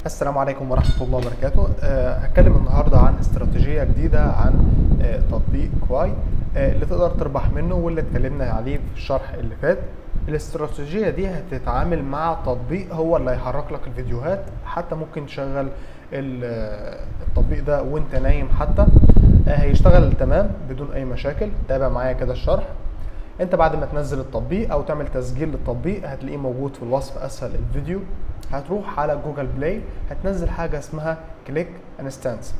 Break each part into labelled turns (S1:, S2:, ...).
S1: السلام عليكم ورحمة الله وبركاته أه هتكلم النهاردة عن استراتيجية جديدة عن أه تطبيق كواي أه اللي تقدر تربح منه واللي اتكلمنا عليه في الشرح اللي فات الاستراتيجية دي هتتعامل مع تطبيق هو اللي هيحرك لك الفيديوهات حتى ممكن تشغل ال- التطبيق ده وانت نايم حتى أه هيشتغل تمام بدون اي مشاكل تابع معايا كده الشرح انت بعد ما تنزل التطبيق او تعمل تسجيل للتطبيق هتلاقيه موجود في الوصف اسفل الفيديو هتروح على جوجل بلاي هتنزل حاجه اسمها كليك انستانس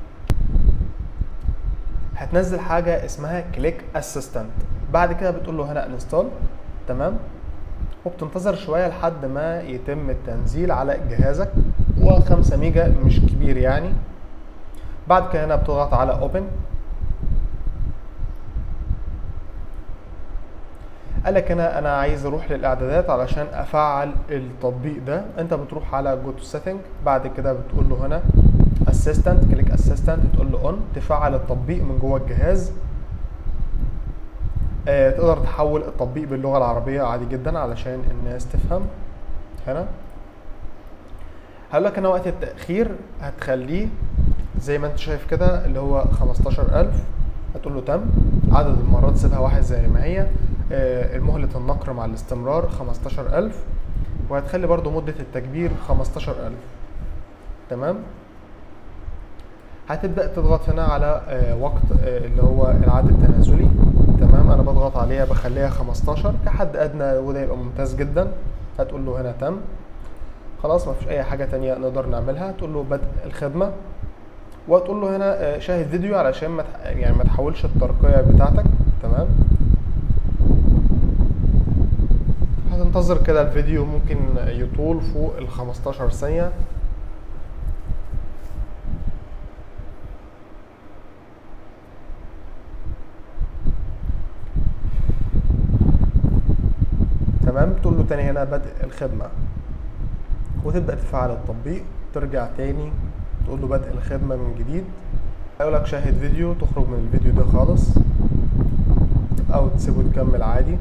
S1: هتنزل حاجه اسمها كليك اسيستنت بعد كده بتقول له هنا انستال تمام وبتنتظر شويه لحد ما يتم التنزيل على جهازك و5 ميجا مش كبير يعني بعد كده هنا بتضغط على اوبن قال لك انا انا عايز اروح للاعدادات علشان افعل التطبيق ده انت بتروح على جو تو سيتنج بعد كده بتقول له هنا اسيستنت كليك اسيستنت تقول له اون تفعل التطبيق من جوه الجهاز آه تقدر تحول التطبيق باللغه العربيه عادي جدا علشان الناس تفهم هنا هقول لك انا وقت التاخير هتخليه زي ما انت شايف كده اللي هو 15000 هتقول له تم عدد المرات سيبها واحد زي ما هي آه، المهلة النقر مع الاستمرار 15000 وهتخلي برضو مدة التكبير 15000 تمام هتبدأ تضغط هنا على آه، وقت آه، اللي هو العد التنازلي تمام انا بضغط عليها بخليها 15 كحد ادنى وده يبقى ممتاز جدا هتقول له هنا تم خلاص مفيش اي حاجة تانية نقدر نعملها تقول له بدء الخدمة وتقول له هنا آه، شاهد فيديو علشان ما تح- يعني ما تحولش الترقية بتاعتك تمام هتنتظر كده الفيديو ممكن يطول فوق ال 15 ثانية تمام تقول له تاني هنا بدء الخدمة وتبدأ تفعل التطبيق ترجع تاني تقول له بدء الخدمة من جديد هيقول لك شاهد فيديو تخرج من الفيديو ده خالص او تسيبه تكمل عادي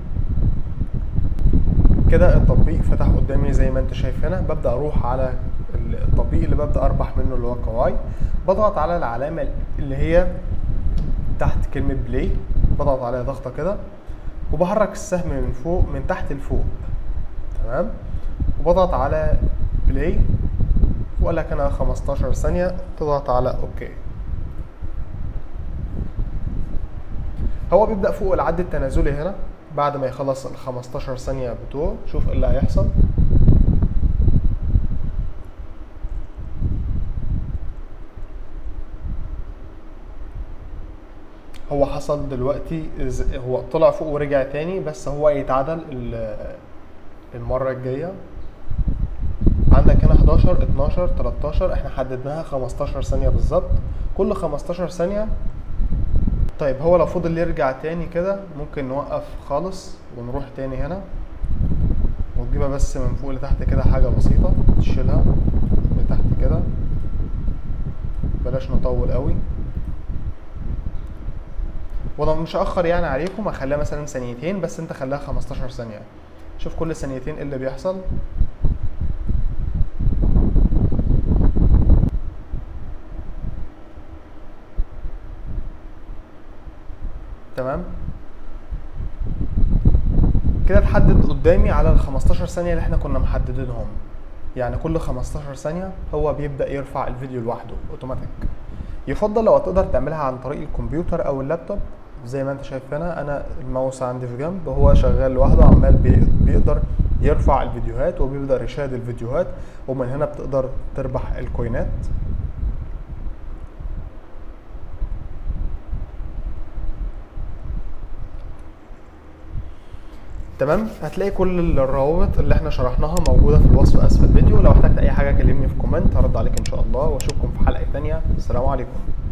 S1: كده التطبيق فتح قدامي زي ما انت شايف هنا ببدا اروح على التطبيق اللي ببدا اربح منه اللي هو كواي بضغط على العلامه اللي هي تحت كلمه بلاي بضغط عليها ضغطه كده وبحرك السهم من فوق من تحت لفوق تمام وبضغط على بلاي وقال لك انا 15 ثانيه تضغط على اوكي هو بيبدأ فوق العد التنازلي هنا بعد ما يخلص ال 15 ثانية بتوعه شوف ايه اللي هيحصل هو حصل دلوقتي إز- هو طلع فوق ورجع تاني بس هو يتعدل ال- المرة الجاية عندك هنا 11 12 13 احنا حددناها 15 ثانية بالظبط كل 15 ثانية طيب هو لو فضل يرجع تاني كده ممكن نوقف خالص ونروح تاني هنا وتجيبها بس من فوق لتحت كده حاجة بسيطة تشيلها لتحت كده بلاش نطول قوي وانا مش هاخر يعني عليكم اخليها مثلا ثانيتين بس انت خليها 15 ثانية شوف كل ثانيتين ايه اللي بيحصل تمام كده اتحدد قدامي على ال 15 ثانية اللي احنا كنا محددينهم يعني كل 15 ثانية هو بيبدأ يرفع الفيديو لوحده اوتوماتيك يفضل لو تقدر تعملها عن طريق الكمبيوتر او اللابتوب زي ما انت شايف هنا انا الماوس عندي في جنب هو شغال لوحده عمال بي- بيقدر يرفع الفيديوهات وبيقدر يشاهد الفيديوهات ومن هنا بتقدر تربح الكوينات تمام هتلاقي كل الروابط اللي احنا شرحناها موجوده في الوصف اسفل الفيديو لو احتجت اي حاجه كلمني في كومنت هرد عليك ان شاء الله واشوفكم في حلقه تانية السلام عليكم